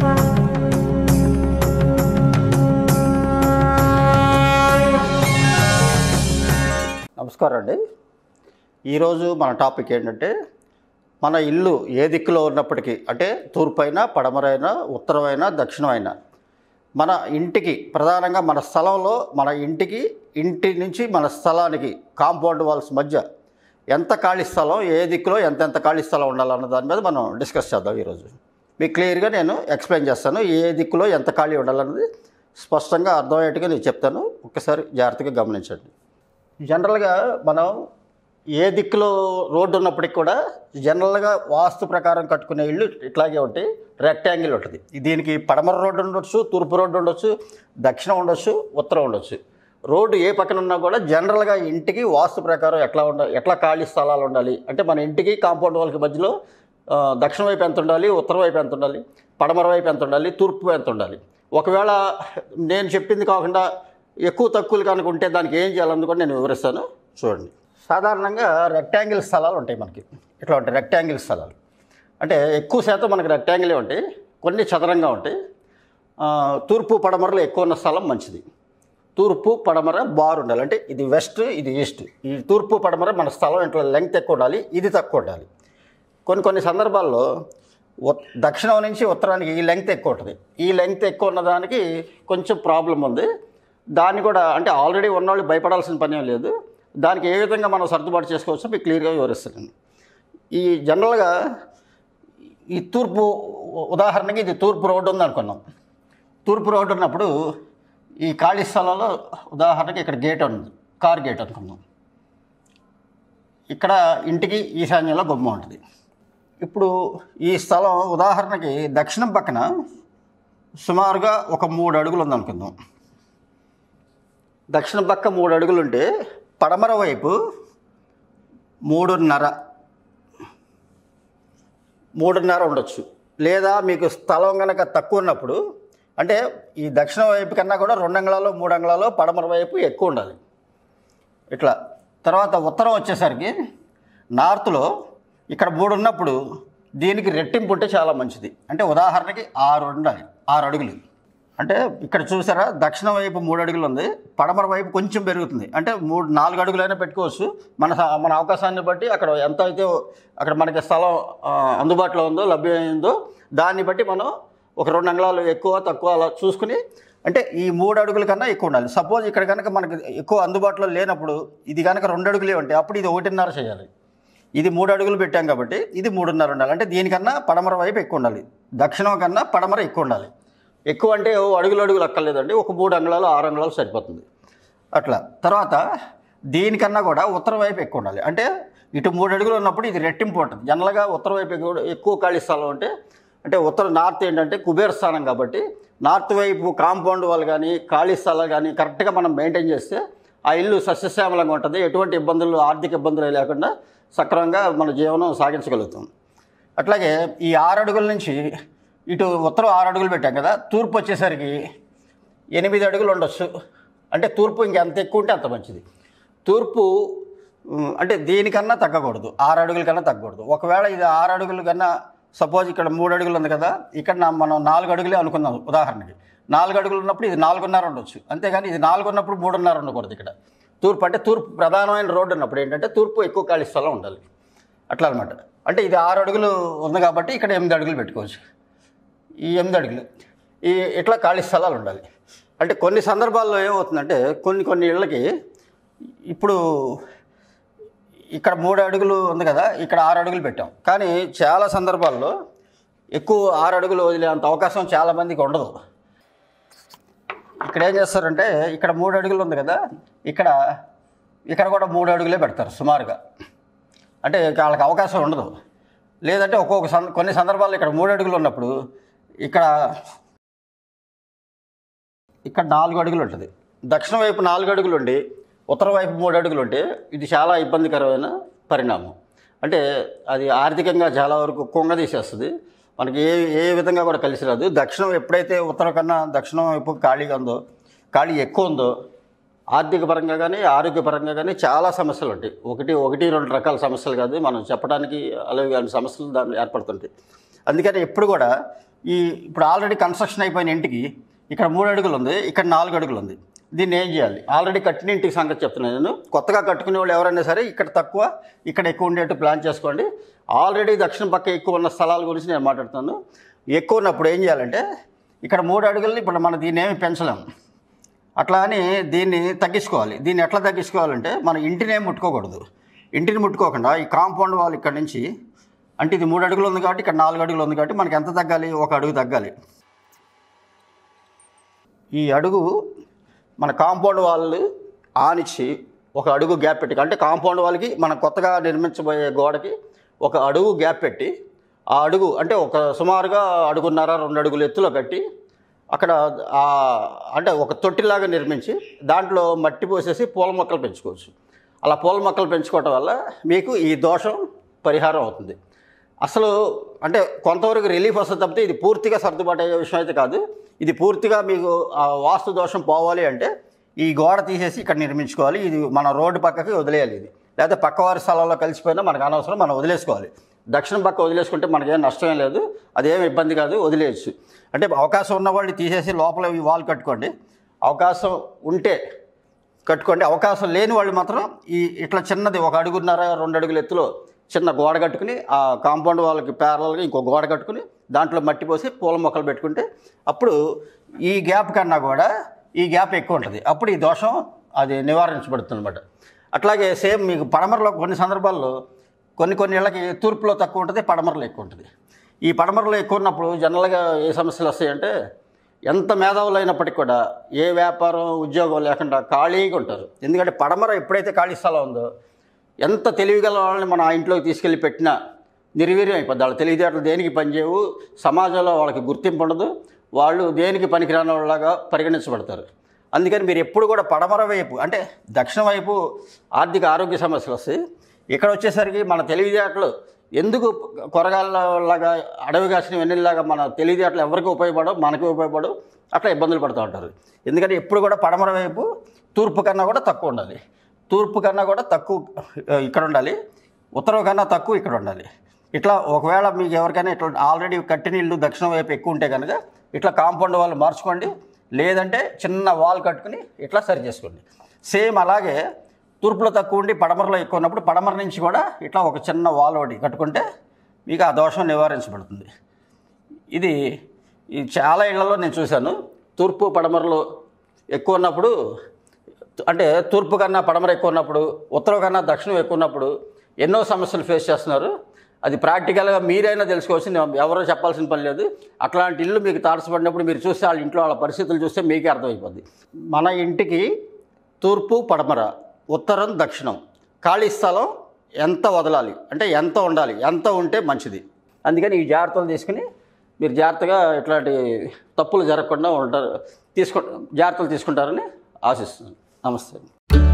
నమస్కారం అండి ఈరోజు మన టాపిక్ ఏంటంటే మన ఇల్లు ఏ దిక్కులో ఉన్నప్పటికీ అంటే తూర్పైనా పడమరైనా ఉత్తరమైనా దక్షిణమైనా మన ఇంటికి ప్రధానంగా మన స్థలంలో మన ఇంటికి ఇంటి నుంచి మన స్థలానికి కాంపౌండ్ వాల్స్ మధ్య ఎంత ఖాళీ స్థలం ఏ దిక్కులో ఎంతెంత ఖాళీ స్థలం ఉండాలన్న దాని మీద మనం డిస్కస్ చేద్దాం ఈరోజు మీకు క్లియర్గా నేను ఎక్స్ప్లెయిన్ చేస్తాను ఏ దిక్కులో ఎంత ఖాళీ ఉండాలన్నది స్పష్టంగా అర్థమయ్యేట్టుగా నేను చెప్తాను ఒక్కసారి జాగ్రత్తగా గమనించండి జనరల్గా మనం ఏ దిక్కులో రోడ్డు ఉన్నప్పటికి కూడా జనరల్గా వాస్తు ప్రకారం కట్టుకునే ఇల్లు ఇట్లాగే ఉంటాయి రెక్టాంగిల్ ఉంటుంది దీనికి పడమర రోడ్డు ఉండొచ్చు తూర్పు రోడ్డు ఉండొచ్చు దక్షిణం ఉండొచ్చు ఉత్తరం ఉండొచ్చు రోడ్డు ఏ పక్కన ఉన్నా కూడా జనరల్గా ఇంటికి వాస్తు ప్రకారం ఎట్లా ఉండ ఎట్లా ఖాళీ స్థలాలు ఉండాలి అంటే మన ఇంటికి కాంపౌండ్ వాళ్ళకి మధ్యలో ఆ, దక్షిణ వైపు ఎంత ఉండాలి ఉత్తర వైపు ఎంత ఉండాలి పడమర వైపు ఎంత ఉండాలి తూర్పు ఎంత ఉండాలి ఒకవేళ నేను చెప్పింది కాకుండా ఎక్కువ తక్కువలు కనుక ఉంటే దానికి ఏం చేయాలని కూడా నేను వివరిస్తాను చూడండి సాధారణంగా రెక్టాంగిల్ స్థలాలు ఉంటాయి మనకి ఇట్లా ఉంటాయి రెక్టాంగిల్ స్థలాలు అంటే ఎక్కువ శాతం మనకి రెక్టాంగిలే ఉంటాయి కొన్ని చదరంగా ఉంటాయి ఆ, తూర్పు పడమరలో ఎక్కువ ఉన్న స్థలం మంచిది తూర్పు పడమర బార్ ఉండాలి అంటే ఇది వెస్ట్ ఇది ఈస్ట్ ఈ తూర్పు పడమర మన స్థలం ఇట్లా లెంగ్త్ ఎక్కువ ఉండాలి ఇది తక్కువ ఉండాలి కొన్ని కొన్ని సందర్భాల్లో ఉత్- దక్షిణం నుంచి ఉత్తరానికి ఈ లెంగ్త్ ఎక్కువ ఉంటుంది ఈ లెంగ్త్ ఎక్కువ ఉన్నదానికి కొంచెం ప్రాబ్లం ఉంది దాన్ని కూడా అంటే ఆల్రెడీ ఉన్నవాళ్ళు భయపడాల్సిన పని ఏం లేదు దానికి ఏ విధంగా మనం సర్దుబాటు చేసుకోవచ్చో మీకు క్లియర్గా వివరిస్తాను ఈ జనరల్గా ఈ తూర్పు ఉదాహరణకి ఇది తూర్పు రోడ్డు ఉంది అనుకున్నాం తూర్పు రోడ్డు ఉన్నప్పుడు ఈ ఖాళీ స్థలంలో ఉదాహరణకి ఇక్కడ గేట్ ఉంది కార్ గేట్ అనుకుందాం ఇక్కడ ఇంటికి ఈశాన్యంలో బొమ్మ ఉంటుంది ఇప్పుడు ఈ స్థలం ఉదాహరణకి దక్షిణం పక్కన సుమారుగా ఒక మూడు అడుగులు ఉందనుకుందాం దక్షిణ పక్క మూడు అడుగులు ఉంటే పడమర వైపు మూడున్నర మూడున్నర ఉండొచ్చు లేదా మీకు స్థలం కనుక తక్కువ ఉన్నప్పుడు అంటే ఈ దక్షిణ వైపు కన్నా కూడా రెండు అంగుళాలు మూడు అంగుళాలు పడమర వైపు ఎక్కువ ఉండాలి ఇట్లా తర్వాత ఉత్తరం వచ్చేసరికి నార్త్లో ఇక్కడ మూడు ఉన్నప్పుడు దీనికి రెట్టింపు ఉంటే చాలా మంచిది అంటే ఉదాహరణకి ఆరు ఉండాలి ఆరు అడుగులు అంటే ఇక్కడ చూసారా దక్షిణ వైపు మూడు అడుగులు ఉంది పడమర వైపు కొంచెం పెరుగుతుంది అంటే మూడు నాలుగు అడుగులైనా పెట్టుకోవచ్చు మన స- మన అవకాశాన్ని బట్టి అక్కడ ఎంత అయితే అక్కడ మనకి స్థలం ఆ, అందుబాటులో ఉందో లభ్యమైందో దాన్ని బట్టి మనం ఒక రెండు అంగుళాలు ఎక్కువ తక్కువ అలా చూసుకుని అంటే ఈ మూడు అడుగుల కన్నా ఎక్కువ ఉండాలి సపోజ్ ఇక్కడ కనుక మనకి ఎక్కువ అందుబాటులో లేనప్పుడు ఇది కనుక రెండు అడుగులే ఉంటాయి అప్పుడు ఇది ఒకటిన్నర చేయాలి ఇది మూడు అడుగులు పెట్టాం కాబట్టి ఇది మూడున్నర ఉండాలి అంటే దీనికన్నా పడమర వైపు ఎక్కువ ఉండాలి దక్షిణం కన్నా పడమర ఎక్కువ ఉండాలి ఎక్కువ అంటే ఓ అడుగులు అడుగులు అక్కర్లేదండి ఒక మూడు అంగుళాలు ఆరు అంగుళాలు సరిపోతుంది అట్లా తర్వాత దీనికన్నా కూడా ఉత్తర వైపు ఎక్కువ ఉండాలి అంటే ఇటు మూడు అడుగులు ఉన్నప్పుడు ఇది రెట్టింపు ఉంటుంది జనరల్గా ఉత్తర వైపు ఎక్కువ ఎక్కువ ఖాళీ స్థలం ఉంటే అంటే ఉత్తర నార్త్ ఏంటంటే కుబేర స్థానం కాబట్టి నార్త్ వైపు కాంపౌండ్ వాళ్ళు కానీ ఖాళీ స్థలాలు కానీ కరెక్ట్గా మనం మెయింటైన్ చేస్తే ఆ ఇల్లు సస్యశ్యామలంగా ఉంటుంది ఎటువంటి ఇబ్బందులు ఆర్థిక ఇబ్బందులు లేకుండా సక్రమంగా మన జీవనం సాగించగలుగుతాం అట్లాగే ఈ ఆరు అడుగుల నుంచి ఇటు ఉత్తరం ఆరు అడుగులు పెట్టాం కదా తూర్పు వచ్చేసరికి ఎనిమిది అడుగులు ఉండొచ్చు అంటే తూర్పు ఇంకెంత ఎక్కువ ఉంటే అంత మంచిది తూర్పు ఉమ్, అంటే దీనికన్నా తగ్గకూడదు ఆరు అడుగుల కన్నా తగ్గకూడదు ఒకవేళ ఇది ఆరు అడుగుల కన్నా సపోజ్ ఇక్కడ మూడు అడుగులు ఉంది కదా ఇక్కడ నా- మనం నాలుగు అడుగులే అనుకుందాం ఉదాహరణకి నాలుగు అడుగులు ఉన్నప్పుడు ఇది నాలుగున్నర ఉండొచ్చు అంతేగాని ఇది నాలుగు ఉన్నప్పుడు మూడున్నర ఉండకూడదు ఇక్కడ తూర్పు అంటే తూర్పు ప్రధానమైన రోడ్డు ఉన్నప్పుడు ఏంటంటే తూర్పు ఎక్కువ ఖాళీ స్థలం ఉండాలి అట్లా అనమాట అంటే ఇది ఆరు అడుగులు ఉంది కాబట్టి ఇక్కడ ఎనిమిది అడుగులు పెట్టుకోవచ్చు ఈ ఎనిమిది అడుగులు ఈ ఇట్లా ఖాళీ స్థలాలు ఉండాలి అంటే కొన్ని సందర్భాల్లో ఏమవుతుందంటే కొన్ని కొన్ని ఇళ్ళకి ఇప్పుడు ఇక్కడ మూడు అడుగులు ఉంది కదా ఇక్కడ ఆరు అడుగులు పెట్టాం కానీ చాలా సందర్భాల్లో ఎక్కువ ఆరు అడుగులు వదిలేంత అవకాశం చాలామందికి ఉండదు ఇక్కడ ఏం చేస్తారంటే ఇక్కడ మూడు అడుగులు ఉంది కదా ఇక్కడ ఇక్కడ కూడా మూడు అడుగులే పెడతారు సుమారుగా అంటే వాళ్ళకి అవకాశం ఉండదు లేదంటే ఒక్కొక్క సం కొన్ని సందర్భాల్లో ఇక్కడ మూడు అడుగులు ఉన్నప్పుడు ఇక్కడ ఇక్కడ నాలుగు అడుగులు ఉంటుంది దక్షిణ వైపు నాలుగు అడుగులు ఉండి ఉత్తర వైపు మూడు అడుగులు ఉంటే ఇది చాలా ఇబ్బందికరమైన పరిణామం అంటే అది ఆర్థికంగా చాలా వరకు కుంగదీసేస్తుంది మనకి ఏ ఏ విధంగా కూడా కలిసి రాదు దక్షిణం ఎప్పుడైతే ఉత్తరం కన్నా దక్షిణం వైపు ఖాళీగా ఉందో ఖాళీ ఎక్కువ ఉందో ఆర్థిక పరంగా కానీ ఆరోగ్యపరంగా కానీ చాలా సమస్యలు ఉంటాయి ఒకటి ఒకటి రెండు రకాల సమస్యలు కాదు మనం చెప్పడానికి అలాగే కానీ సమస్యలు దాన్ని ఏర్పడుతుంటాయి అందుకని ఎప్పుడు కూడా ఈ ఇప్పుడు ఆల్రెడీ కన్స్ట్రక్షన్ అయిపోయిన ఇంటికి ఇక్కడ మూడు అడుగులు ఉంది ఇక్కడ నాలుగు అడుగులు ఉంది దీన్ని ఏం చేయాలి ఆల్రెడీ కట్టిన ఇంటికి సంగతి చెప్తున్నాను నేను కొత్తగా కట్టుకునే వాళ్ళు ఎవరైనా సరే ఇక్కడ తక్కువ ఇక్కడ ఎక్కువ ఉండేట్టు ప్లాన్ చేసుకోండి ఆల్రెడీ దక్షిణ పక్క ఎక్కువ ఉన్న స్థలాల గురించి నేను మాట్లాడుతాను ఎక్కువ ఉన్నప్పుడు ఏం చేయాలంటే ఇక్కడ మూడు అడుగులని ఇప్పుడు మనం దీన్ని ఏమి పెంచలేము అట్లా అని దీన్ని తగ్గించుకోవాలి దీన్ని ఎట్లా తగ్గించుకోవాలంటే మన ఇంటిని ఏం ముట్టుకోకూడదు ఇంటిని ముట్టుకోకుండా ఈ కాంపౌండ్ వాల్ ఇక్కడ నుంచి అంటే ఇది మూడు అడుగులు ఉంది కాబట్టి ఇక్కడ నాలుగు అడుగులు ఉంది కాబట్టి మనకి ఎంత తగ్గాలి ఒక అడుగు తగ్గాలి ఈ అడుగు మన కాంపౌండ్ వాళ్ళు ఆనిచ్చి ఒక అడుగు గ్యాప్ పెట్టి అంటే కాంపౌండ్ వాళ్ళకి మనం కొత్తగా నిర్మించబోయే గోడకి ఒక అడుగు గ్యాప్ పెట్టి ఆ అడుగు అంటే ఒక సుమారుగా అడుగున్నర రెండు అడుగులు ఎత్తులో కట్టి అక్కడ ఆ అంటే ఒక తొట్టిలాగా నిర్మించి దాంట్లో మట్టి పోసేసి పూల మొక్కలు పెంచుకోవచ్చు అలా పూల మొక్కలు పెంచుకోవటం వల్ల మీకు ఈ దోషం పరిహారం అవుతుంది అసలు అంటే కొంతవరకు రిలీఫ్ వస్తుంది తప్పితే ఇది పూర్తిగా సర్దుబాటు అయ్యే విషయం అయితే కాదు ఇది పూర్తిగా మీకు ఆ వాస్తు దోషం పోవాలి అంటే ఈ గోడ తీసేసి ఇక్కడ నిర్మించుకోవాలి ఇది మన రోడ్డు పక్కకి వదిలేయాలి ఇది లేకపోతే పక్కవారి స్థలంలో కలిసిపోయినా మనకు అనవసరం మనం వదిలేసుకోవాలి దక్షిణ పక్క వదిలేసుకుంటే మనకేం నష్టం లేదు అదేం ఇబ్బంది కాదు వదిలేయచ్చు అంటే అవకాశం ఉన్న వాళ్ళు తీసేసి లోపల ఈ వాల్ కట్టుకోండి అవకాశం ఉంటే కట్టుకోండి అవకాశం లేని వాళ్ళు మాత్రం ఈ ఇట్లా చిన్నది ఒక అడుగున్నర రెండు అడుగుల ఎత్తులో చిన్న గోడ కట్టుకుని ఆ కాంపౌండ్ వాళ్ళకి ప్యారల్గా ఇంకో గోడ కట్టుకుని దాంట్లో మట్టి పోసి పూల మొక్కలు పెట్టుకుంటే అప్పుడు ఈ గ్యాప్ కన్నా కూడా ఈ గ్యాప్ ఎక్కువ ఉంటుంది అప్పుడు ఈ దోషం అది నివారించబడుతుంది అనమాట అట్లాగే సేమ్ మీకు పడమరలో కొన్ని సందర్భాల్లో కొన్ని కొన్ని ఇళ్ళకి తూర్పులో తక్కువ ఉంటుంది పడమరలో ఎక్కువ ఉంటుంది ఈ పడమరలో ఎక్కువ ఉన్నప్పుడు జనరల్గా ఏ సమస్యలు వస్తాయంటే ఎంత మేధావులు అయినప్పటికీ కూడా ఏ వ్యాపారం ఉద్యోగం లేకుండా ఖాళీగా ఉంటారు ఎందుకంటే పడమర ఎప్పుడైతే ఖాళీ స్థలం ఉందో ఎంత తెలివిగల వాళ్ళని మనం ఆ ఇంట్లోకి తీసుకెళ్ళి పెట్టినా నిర్వీర్యం అయిపోద్ది వాళ్ళ తెలివితేటలు దేనికి పనిచేయవు సమాజంలో వాళ్ళకి గుర్తింపు ఉండదు వాళ్ళు దేనికి పనికిరాని వాళ్ళలాగా పరిగణించబడతారు అందుకని మీరు ఎప్పుడు కూడా పడమర వైపు అంటే దక్షిణ వైపు ఆర్థిక ఆరోగ్య సమస్యలు వస్తాయి ఇక్కడ వచ్చేసరికి మన తెలివితేటలు ఎందుకు కొరగాలలాగా అడవి కాసిన వెన్నెల్లాగా మన తెలివితేటలు ఎవరికి ఉపయోగపడవు మనకి ఉపయోగపడవు అట్లా ఇబ్బందులు పడుతూ ఉంటారు ఎందుకంటే ఎప్పుడు కూడా పడమర వైపు తూర్పు కన్నా కూడా తక్కువ ఉండాలి తూర్పు కన్నా కూడా తక్కువ ఆ, ఇక్కడ ఉండాలి ఉత్తరం కన్నా తక్కువ ఇక్కడ ఉండాలి ఇట్లా ఒకవేళ మీకు ఎవరికైనా ఇట్లా ఆల్రెడీ కట్టిన ఇల్లు దక్షిణ వైపు ఎక్కువ ఉంటే కనుక ఇట్లా కాంపౌండ్ వాళ్ళు మార్చుకోండి లేదంటే చిన్న వాల్ కట్టుకుని ఇట్లా సరి చేసుకోండి సేమ్ అలాగే తూర్పులో తక్కువ ఉండి పడమరలో ఎక్కువ ఉన్నప్పుడు పడమర నుంచి కూడా ఇట్లా ఒక చిన్న వాల్ ఒకటి కట్టుకుంటే మీకు ఆ దోషం నివారించబడుతుంది ఇది ఈ చాలా ఇళ్లలో నేను చూశాను తూర్పు పడమరలో ఎక్కువ ఉన్నప్పుడు అంటే తూర్పు కన్నా పడమర ఎక్కువ ఉన్నప్పుడు ఉత్తరం కన్నా దక్షిణం ఎక్కువ ఉన్నప్పుడు ఎన్నో సమస్యలు ఫేస్ చేస్తున్నారు అది ప్రాక్టికల్గా మీరైనా తెలుసుకోవాల్సింది ఎవరో చెప్పాల్సిన పని లేదు అట్లాంటి ఇల్లు మీకు తారసపడినప్పుడు మీరు చూస్తే వాళ్ళ ఇంట్లో వాళ్ళ పరిస్థితులు చూస్తే మీకే అర్థమైపోద్ది మన ఇంటికి తూర్పు పడమర ఉత్తరం దక్షిణం ఖాళీ స్థలం ఎంత వదలాలి అంటే ఎంత ఉండాలి ఎంత ఉంటే మంచిది అందుకని ఈ జాగ్రత్తలు తీసుకుని మీరు జాగ్రత్తగా ఇట్లాంటి తప్పులు జరగకుండా ఉంటారు తీసుకు జాగ్రత్తలు తీసుకుంటారని ఆశిస్తున్నాను నమస్తే